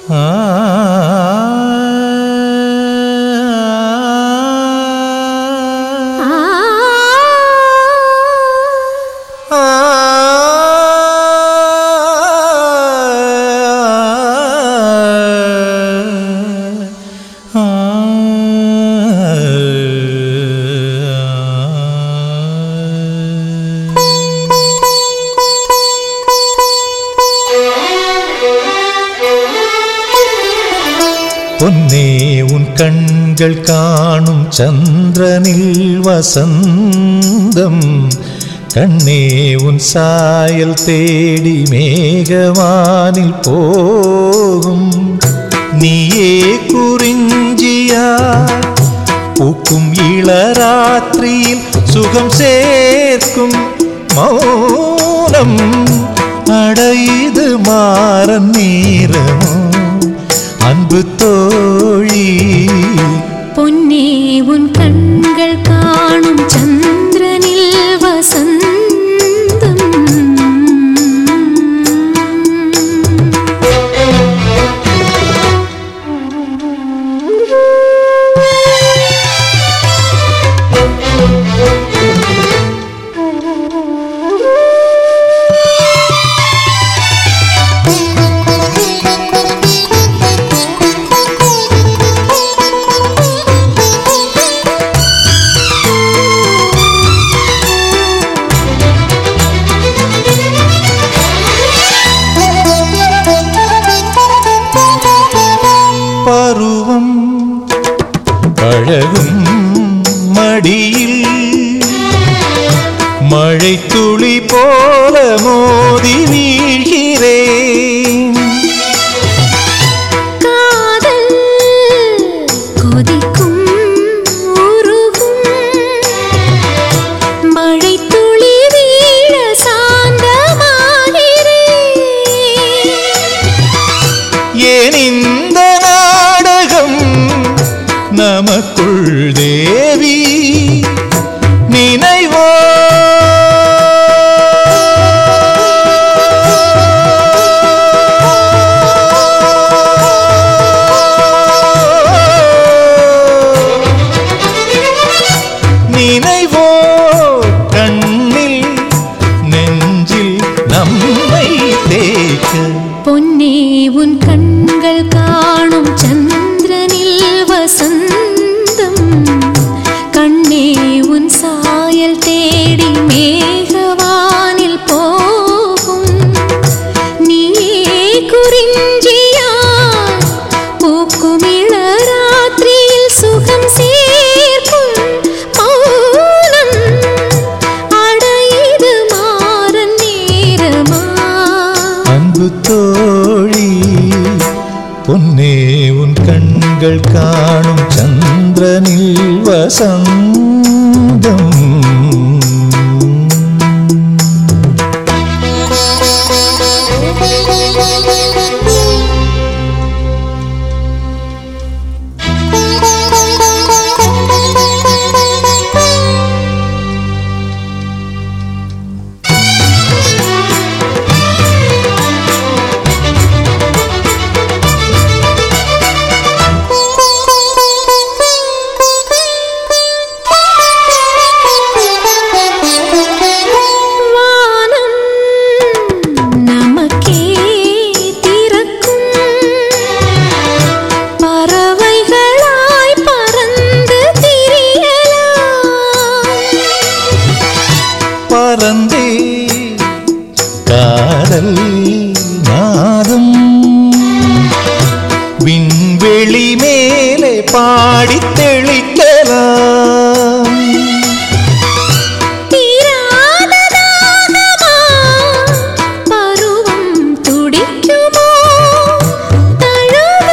பொன்னே உன் கண்கள் காணும் சந்திரனில் வசந்தம் கண்ணே உன் சாயல் தேடி மேகவானில் போகும் நீயே குறிஞ்சியா பூக்கும் இளராத்திரியில் சுகம் சேர்க்கும் மௌனம் அடைது மாறன் நேரமோ அன்பு தோழி பொன்னே உன் கண்கள் காணும் சந்திரனில் வசந்தம் பருவம் பழகும் மடியில் மழை துளி போல மோதி வீழ்கிறேன் காதல் கொதிக்கும் உருகும் மழை துளி வீழ சாந்தமாகிறேன் ஏன் இந்த நாடகம் நமக்குள் தேவி நினைவோ நினைவோ கண்ணில் நெஞ்சில் நம்மை தேக்க பொன்னே உன் கண்கள் காணும் சந்திரனில் வசந்தம் கண்ணே உன் சாயல் தேடி மேகவானில் போகும் நீயே குறிஞ்சியாய் பூக்கும் இளராத்திரியில் சுகம் சேர்க்கும் மௌனம் அடையுது மாறன் நேரமா அன்பு தோழி பொன்னே உன் கண்கள் காணும் சந்திரனில் வசந்தம் வானம் நமக்கே திறக்கும் பறவைகளாய் பறந்து திரியலாம் பறந்தே காதல் நாதம் விண்வெளி மேலே பாடித் தெளிக்கலாம் தீராத தாகமா பருவம் துடிக்குமோ தழுவு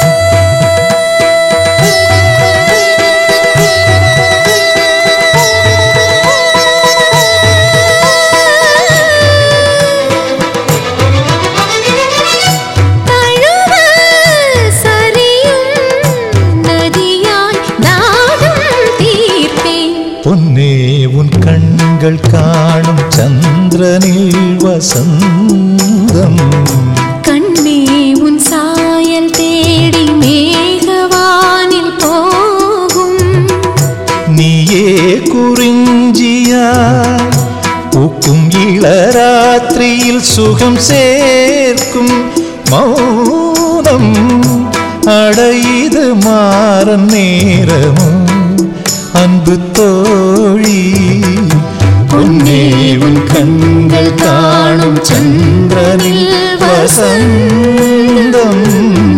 தழுவ சரியும் நதியாய் தாகம் தீர்ப்பேன் பொன்னே உன் கண்கள் காணும் சந்திரனில் வசந்தம் கண்ணே உன் சாயல் சுகம் சேர்க்கும் மௌனம் அடையுது மாறன் நேரமும் அன்பு தோழி பொன்னே உன் கண்கள் காணும் சந்திரனில் வசந்தம்